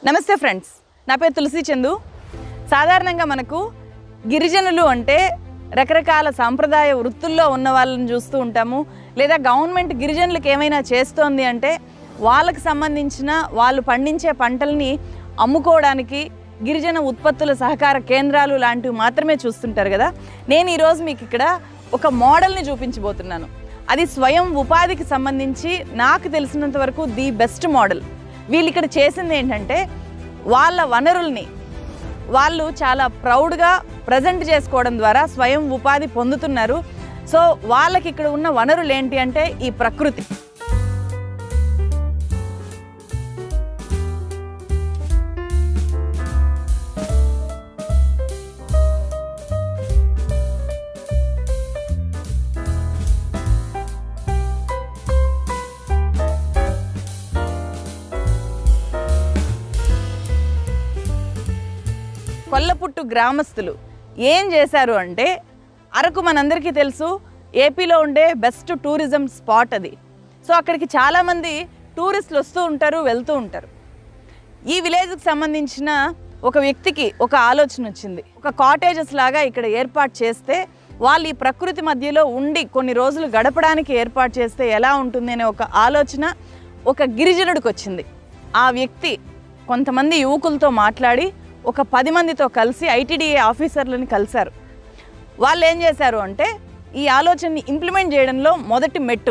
నమస్తే ఫ్రెండ్స్ నా పేరు తులసి చందు సాధారణంగా మనకు గిరిజనులు అంటే రకరకాల సాంప్రదాయ వృత్తుల్లో ఉన్న వాళ్ళని చూస్తూ ఉంటాము లేదా గవర్నమెంట్ గిరిజనులకు ఏమైనా చేస్తోంది అంటే వాళ్ళకి సంబంధించిన వాళ్ళు పండించే పంటల్ని అమ్ముకోవడానికి గిరిజన ఉత్పత్తుల సహకార కేంద్రాలు లాంటివి మాత్రమే చూస్తుంటారు కదా నేను ఈరోజు మీకు ఇక్కడ ఒక మోడల్ని చూపించబోతున్నాను అది స్వయం ఉపాధికి సంబంధించి నాకు తెలిసినంత వరకు ది బెస్ట్ మోడల్ వీళ్ళు ఇక్కడ చేసింది ఏంటంటే వాళ్ళ వనరుల్ని వాళ్ళు చాలా ప్రౌడ్గా ప్రజెంట్ చేసుకోవడం ద్వారా స్వయం ఉపాధి పొందుతున్నారు సో వాళ్ళకి ఇక్కడ ఉన్న వనరులు ఏంటి అంటే ఈ ప్రకృతి కొల్లపుట్టు గ్రామస్తులు ఏం చేశారు అంటే అరకు మనందరికీ తెలుసు ఏపీలో ఉండే బెస్ట్ టూరిజం స్పాట్ అది సో అక్కడికి చాలామంది టూరిస్టులు వస్తూ ఉంటారు వెళ్తూ ఉంటారు ఈ విలేజ్కి సంబంధించిన ఒక వ్యక్తికి ఒక ఆలోచన వచ్చింది ఒక కాటేజెస్ లాగా ఇక్కడ ఏర్పాటు చేస్తే వాళ్ళు ఈ ప్రకృతి మధ్యలో ఉండి కొన్ని రోజులు గడపడానికి ఏర్పాటు చేస్తే ఎలా ఉంటుంది అనే ఒక ఆలోచన ఒక గిరిజనుడికి వచ్చింది ఆ వ్యక్తి కొంతమంది యువకులతో మాట్లాడి ఒక పది మందితో కలిసి ఐటీడీఏ ఆఫీసర్లని కలిశారు వాళ్ళు ఏం చేశారు అంటే ఈ ఆలోచనని ఇంప్లిమెంట్ చేయడంలో మొదటి మెట్టు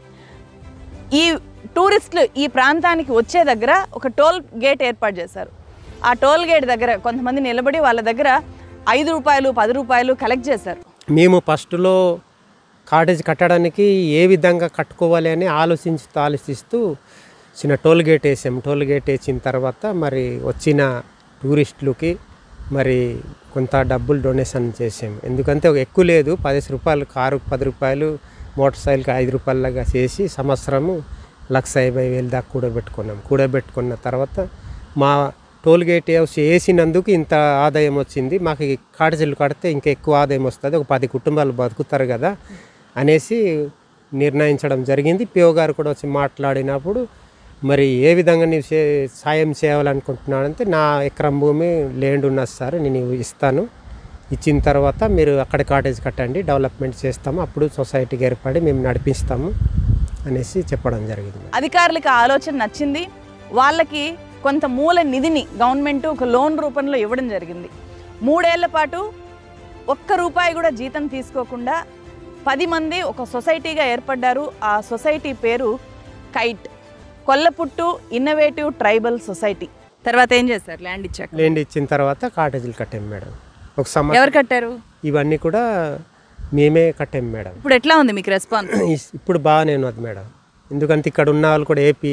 ఈ టూరిస్టులు ఈ ప్రాంతానికి వచ్చే దగ్గర ఒక టోల్ గేట్ ఏర్పాటు చేశారు ఆ టోల్ గేట్ దగ్గర కొంతమంది నిలబడి వాళ్ళ దగ్గర ఐదు రూపాయలు పది రూపాయలు కలెక్ట్ చేశారు మేము ఫస్ట్లో కాటేజ్ కట్టడానికి ఏ విధంగా కట్టుకోవాలి అని ఆలోచించుతూ ఆలోచిస్తూ చిన్న టోల్ గేట్ వేసాం టోల్ గేట్ వేసిన తర్వాత మరి వచ్చిన టూరిస్టులకి మరి కొంత డబ్బులు డొనేషన్ చేసాం ఎందుకంటే ఒక ఎక్కువ లేదు పది రూపాయలు కారు పది రూపాయలు మోటార్ సైకిల్కి ఐదు రూపాయలగా చేసి సంవత్సరము లక్ష యాభై వేలు దాకా కూడబెట్టుకున్నాం కూడబెట్టుకున్న తర్వాత మా టోల్ గేట్ హౌస్ వేసినందుకు ఇంత ఆదాయం వచ్చింది మాకు ఈ కాటేజీలు కడితే ఇంకా ఎక్కువ ఆదాయం వస్తుంది ఒక పది కుటుంబాలు బతుకుతారు కదా అనేసి నిర్ణయించడం జరిగింది పిఓ గారు కూడా వచ్చి మాట్లాడినప్పుడు మరి ఏ విధంగా నీవు చే సాయం చేయాలనుకుంటున్నానంటే నా ఎకరం భూమి ల్యాండ్ ఉన్నది సార్ నేను ఇస్తాను ఇచ్చిన తర్వాత మీరు అక్కడ కాటేజ్ కట్టండి డెవలప్మెంట్ చేస్తాము అప్పుడు సొసైటీకి ఏర్పడి మేము నడిపిస్తాము అనేసి చెప్పడం జరిగింది అధికారులకు ఆ ఆలోచన నచ్చింది వాళ్ళకి కొంత మూల నిధిని గవర్నమెంట్ ఒక లోన్ రూపంలో ఇవ్వడం జరిగింది మూడేళ్ల పాటు ఒక్క రూపాయి కూడా జీతం తీసుకోకుండా పది మంది ఒక సొసైటీగా ఏర్పడ్డారు ఆ సొసైటీ పేరు Kite Kollaputtu innovative tribal society తర్వాత ఏం చేశారు ల్యాండ్ ఇచ్చాక ల్యాండ్ ఇచ్చిన తర్వాత కాటేజీలు కట్టాం మేడం ఒక సంవత్సరం ఎవరు కట్టారు ఇవన్నీ కూడా మేమే కట్టాం మేడం ఇప్పుడు ఎట్లా ఉంది మీకు రెస్పాన్స్ ఇస్- ఇప్పుడు బాగానే ఉన్నది మేడం ఎందుకంటే ఇక్కడ ఉన్న వాళ్ళు కూడా ఏపీ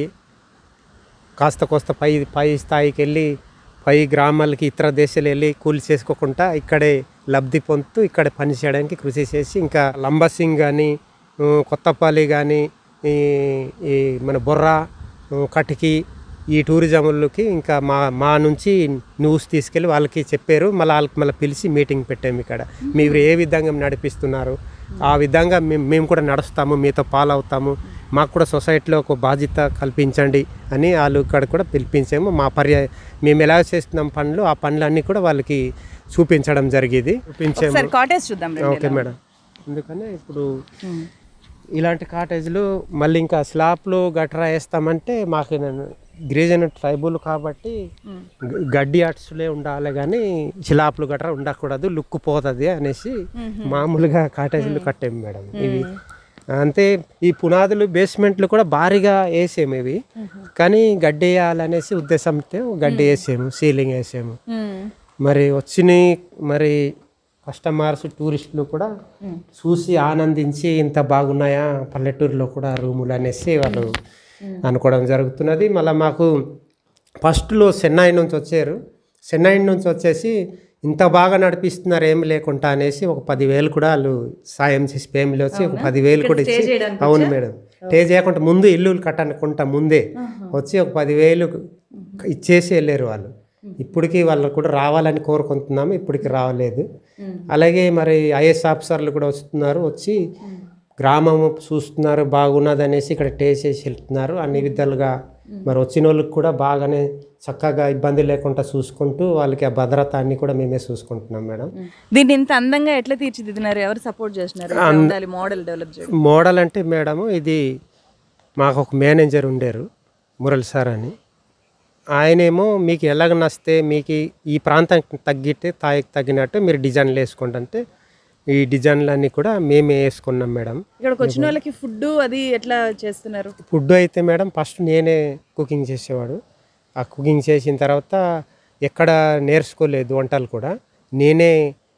కాస్త కోస్త పై పై స్థాయికి వెళ్ళి పై గ్రామాలకి ఇతర దేశాలు వెళ్ళి కూలి చేసుకోకుండా ఇక్కడే లబ్ధి పొందుతూ ఇక్కడ పని చేయడానికి కృషి చేసి ఇంకా లంబసింగ్ కానీ కొత్తపల్లి కానీ ఈ ఈ మన బొర్రా ఉ, కటికి ఈ టూరిజంలకి ఇంకా మా మా నుంచి న్యూస్ తీసుకెళ్ళి వాళ్ళకి చెప్పారు మళ్ళీ వాళ్ళకి మళ్ళీ పిలిచి మీటింగ్ పెట్టాము ఇక్కడ మీరు ఏ విధంగా నడిపిస్తున్నారు ఆ విధంగా మేము మేము కూడా నడుస్తాము మీతో పాలవుతాము మాకు కూడా సొసైటీలో ఒక బాధ్యత కల్పించండి అని వాళ్ళు ఇక్కడ కూడా పిలిపించాము మా పర్య మేము ఎలా చేస్తున్నాం పనులు ఆ పనులన్నీ కూడా వాళ్ళకి చూపించడం జరిగేది చూపించాము ఒకసారి కాటేజ్ చూద్దాం రండి ఓకే ఎలా మేడం అందుకనే ఇప్పుడు ఉమ్. ఇలాంటి కాటేజ్లు మళ్ళీ ఇంకా స్లాబ్లు గట్రా వేస్తామంటే మాకు నేను గిరిజన ట్రైబుల్ కాబట్టి గ- గడ్డి అట్సులే ఉండాలి కానీ స్లాబ్లు గట్రా ఉండకూడదు లుక్ పోతుంది అనేసి మామూలుగా కాటేజీలు కట్టాము మేడం ఇవి అంతే ఈ పునాదులు బేస్మెంట్లు కూడా భారీగా వేసాము ఇవి కానీ గడ్డి వేయాలనేసి ఉద్దేశంతో గడ్డి వేసాము సీలింగ్ వేసాము ఉమ్. మరి వచ్చినాయి మరి కస్టమర్స్ టూరిస్టులు కూడా చూసి ఆనందించి ఇంత బాగున్నాయా పల్లెటూరులో కూడా రూములు అనేసి వాళ్ళు అనుకోవడం జరుగుతున్నది మళ్ళీ మాకు ఫస్ట్లో చెన్నై నుంచి వచ్చారు చెన్నై నుంచి వచ్చేసి ఇంత బాగా నడిపిస్తున్నారు ఏమి లేకుండా అనేసి ఒక పదివేలు కూడా వాళ్ళు సాయం చేసి ఫ్యామిలీ వచ్చి ఒక పదివేలు కూడా ఇచ్చి అవును మేడం స్టే చేయకుండా ముందు ఇల్లు కట్టనుకుంటా ముందే వచ్చి ఒక పదివేలు ఇచ్చేసి వెళ్ళారు వాళ్ళు ఇప్పటికీ వాళ్ళు కూడా రావాలని కోరుకుంటున్నాము ఇప్పటికి రావలేదు అలాగే మరి ఐఏఎస్ ఆఫీసర్లు కూడా వస్తున్నారు వచ్చి గ్రామం చూస్తున్నారు బాగున్నది అనేసి ఇక్కడ టేస్ట్ చేసి వెళ్తున్నారు అన్ని విధాలుగా మరి వచ్చిన వాళ్ళకి కూడా బాగానే చక్కగా ఇబ్బంది లేకుండా చూసుకుంటూ వాళ్ళకి ఆ భద్రత అన్ని కూడా మేమే చూసుకుంటున్నాం మేడం దీన్ని ఇంత అందంగా ఎట్లా తీర్చిదిద్దినారు ఎవరు సపోర్ట్ చేసినారు ఎట్లా ఉండాలి మోడల్ డెవలప్ చేయడం మోడల్ అంటే మేడం ఇది మాకు ఒక మేనేజర్ ఉండేరు మురళి సార్ అని ఆయనేమో మీకు ఎలాగ నస్తే మీకు ఈ ప్రాంతానికి తగ్గితే తాయికి తగ్గినట్టు మీరు డిజైన్లు వేసుకోండి అంటే ఈ డిజైన్లన్నీ కూడా మేమే వేసుకున్నాం మేడం ఇక్కడికి వచ్చిన వాళ్ళకి ఫుడ్ అది ఎట్లా చేస్తున్నారు ఫుడ్ అయితే మేడం ఫస్ట్ నేనే కుకింగ్ చేసేవాడు ఆ కుకింగ్ చేసిన తర్వాత ఎక్కడ నేర్చుకోలేదు వంటలు కూడా నేనే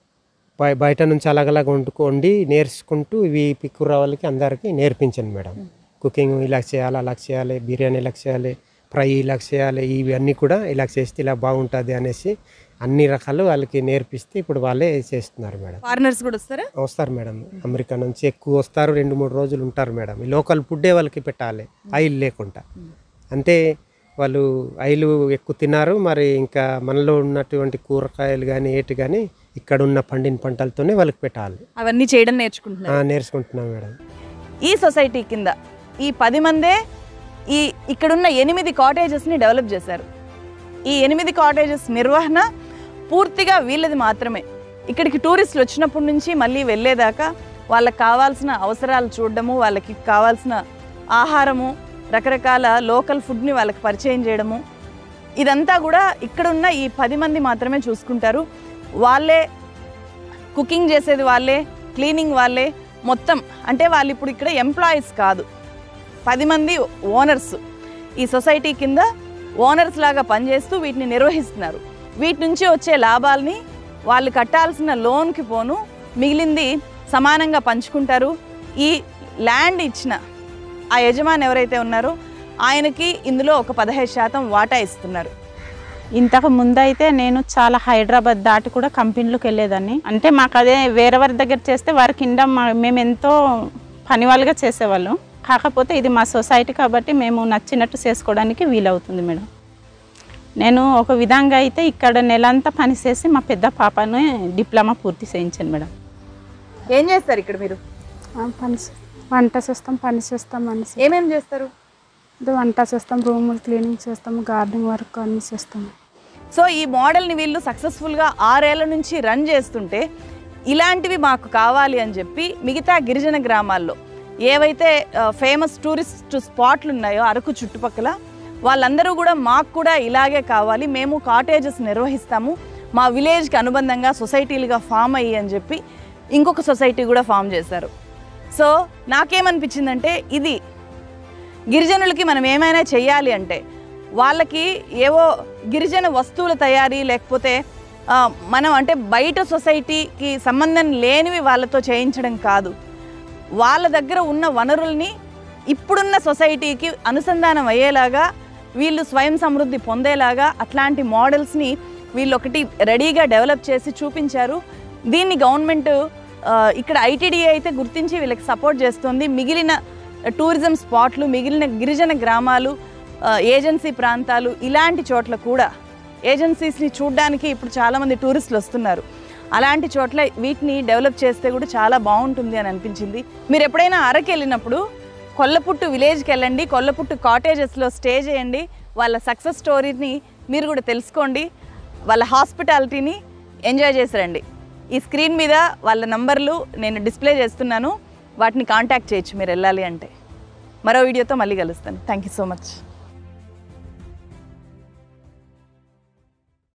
బయ బయట నుంచి అలాగలాగ వండుకోండి నేర్చుకుంటూ ఇవి పిక్కుర వాళ్ళకి అందరికీ నేర్పించాను మేడం కుకింగ్ ఇలా చేయాలి అలా చేయాలి బిర్యానీ ఇలా చేయాలి ఫ్రై ఇలా చేయాలి ఇవన్నీ కూడా ఇలా చేస్తే ఇలా బాగుంటుంది అనేసి అన్ని రకాలు వాళ్ళకి నేర్పిస్తే ఇప్పుడు వాళ్ళే చేస్తున్నారు మేడం ఫారినర్స్ కూడా వస్తారా వస్తారు మేడం అమెరికా నుంచి ఎక్కువ వస్తారు రెండు మూడు రోజులు ఉంటారు మేడం ఈ లోకల్ ఫుడ్డే వాళ్ళకి పెట్టాలి ఆయిల్ లేకుండా అంటే వాళ్ళు ఆయిల్ ఎక్కువ తిన్నారు మరి ఇంకా మనలో ఉన్నటువంటి కూరగాయలు కానీ ఏటి కానీ ఇక్కడ ఉన్న పండిన పంటలతోనే వాళ్ళకి పెట్టాలి అవన్నీ చేయడం నేర్చుకుంటున్నారు ఆ, నేర్చుకుంటున్నాం మేడం ఈ సొసైటీ కింద ఈ పది మందే ఈ ఇక్కడున్న ఎనిమిది కాటేజెస్ని డెవలప్ చేశారు ఈ ఎనిమిది కాటేజెస్ నిర్వహణ పూర్తిగా వీళ్ళది మాత్రమే ఇక్కడికి టూరిస్టులు వచ్చినప్పటి నుంచి మళ్ళీ వెళ్ళేదాకా వాళ్ళకి కావాల్సిన అవసరాలు చూడడము వాళ్ళకి కావాల్సిన ఆహారము రకరకాల లోకల్ ఫుడ్ని వాళ్ళకి పరిచయం చేయడము ఇదంతా కూడా ఇక్కడున్న ఈ పది మంది మాత్రమే చూసుకుంటారు వాళ్ళే కుకింగ్ చేసేది వాళ్ళే క్లీనింగ్ వాళ్ళే మొత్తం అంటే వాళ్ళు ఇప్పుడు ఇక్కడ ఎంప్లాయీస్ కాదు పది మంది ఓనర్స్ ఈ సొసైటీ కింద ఓనర్స్ లాగా పనిచేస్తూ వీటిని నిర్వహిస్తున్నారు వీటి నుంచి వచ్చే లాభాలని వాళ్ళు కట్టాల్సిన లోన్కి పోను మిగిలింది సమానంగా పంచుకుంటారు ఈ ల్యాండ్ ఇచ్చిన ఆ యజమాని ఎవరైతే ఉన్నారో ఆయనకి ఇందులో ఒక పదహైదు శాతం వాటా ఇస్తున్నారు ఇంతకు ముందు అయితే నేను చాలా హైదరాబాద్ దాటి కూడా కంపెనీలకు వెళ్ళేదాన్ని అంటే మాకు అదే వేరే వారి దగ్గర చేస్తే వారి కింద మా- మేము ఎంతో పని వాళ్ళుగా చేసేవాళ్ళం కాకపోతే ఇది మా సొసైటీ కాబట్టి మేము నచ్చినట్టు చేసుకోవడానికి వీలవుతుంది మేడం నేను ఒక విధంగా అయితే ఇక్కడ నెలంతా పని చేసి మా పెద్ద పాపను డిప్లొమా పూర్తి చేయించాను మేడం ఏం చేస్తారు ఇక్కడ మీరు ఆ, పని చే- వంట చేస్తాం పని చేస్తాం అనేసి ఏమేం చేస్తారు ఇది వంట చేస్తాం రూములు క్లీనింగ్ చేస్తాం గార్డెనింగ్ వర్క్ అన్నీ చేస్తాం సో ఈ మోడల్ని వీళ్ళు సక్సెస్ఫుల్గా ఆరేళ్ల నుంచి రన్ చేస్తుంటే ఇలాంటివి మాకు కావాలి అని చెప్పి మిగతా గిరిజన గ్రామాల్లో ఏవైతే ఫేమస్ టూరిస్ట్ స్పాట్లు ఉన్నాయో అరకు చుట్టుపక్కల వాళ్ళందరూ కూడా మాకు కూడా ఇలాగే కావాలి మేము కాటేజెస్ నిర్వహిస్తాము మా విలేజ్కి అనుబంధంగా సొసైటీలుగా ఫామ్ అయ్యి అని చెప్పి ఇంకొక సొసైటీ కూడా ఫామ్ చేశారు సో నాకేమనిపించిందంటే ఇది గిరిజనులకి మనం ఏమైనా చెయ్యాలి అంటే వాళ్ళకి ఏవో గిరిజన వస్తువుల తయారీ లేకపోతే ఆ, మనం అంటే బయట సొసైటీకి సంబంధం లేనివి వాళ్ళతో చేయించడం కాదు వాళ్ళ దగ్గర ఉన్న వనరుల్ని ఇప్పుడున్న సొసైటీకి అనుసంధానం అయ్యేలాగా వీళ్ళు స్వయం సమృద్ధి పొందేలాగా అట్లాంటి మోడల్స్ని వీళ్ళు ఒకటి రెడీగా డెవలప్ చేసి చూపించారు దీన్ని గవర్నమెంట్ ఆ, ఇక్కడ ఐటీడీఏ అయితే గుర్తించి వీళ్ళకి సపోర్ట్ చేస్తుంది మిగిలిన టూరిజం స్పాట్లు మిగిలిన గిరిజన గ్రామాలు ఆ, ఏజెన్సీ ప్రాంతాలు ఇలాంటి చోట్ల కూడా ఏజెన్సీస్ని చూడడానికి ఇప్పుడు చాలామంది టూరిస్టులు వస్తున్నారు అలాంటి చోట్ల వీటిని డెవలప్ చేస్తే కూడా చాలా బాగుంటుంది అని అనిపించింది మీరు ఎప్పుడైనా అరకు వెళ్ళినప్పుడు కొల్లపుట్టు విలేజ్కి వెళ్ళండి కొల్లపుట్టు కాటేజెస్లో స్టే చేయండి వాళ్ళ సక్సెస్ స్టోరీని మీరు కూడా తెలుసుకోండి వాళ్ళ హాస్పిటాలిటీని ఎంజాయ్ చేసి రండి ఈ స్క్రీన్ మీద వాళ్ళ నంబర్లు నేను డిస్ప్లే చేస్తున్నాను వాటిని కాంటాక్ట్ చేయొచ్చు మీరు వెళ్ళాలి అంటే మరో వీడియోతో మళ్ళీ కలుస్తాను థ్యాంక్ యూ సో మచ్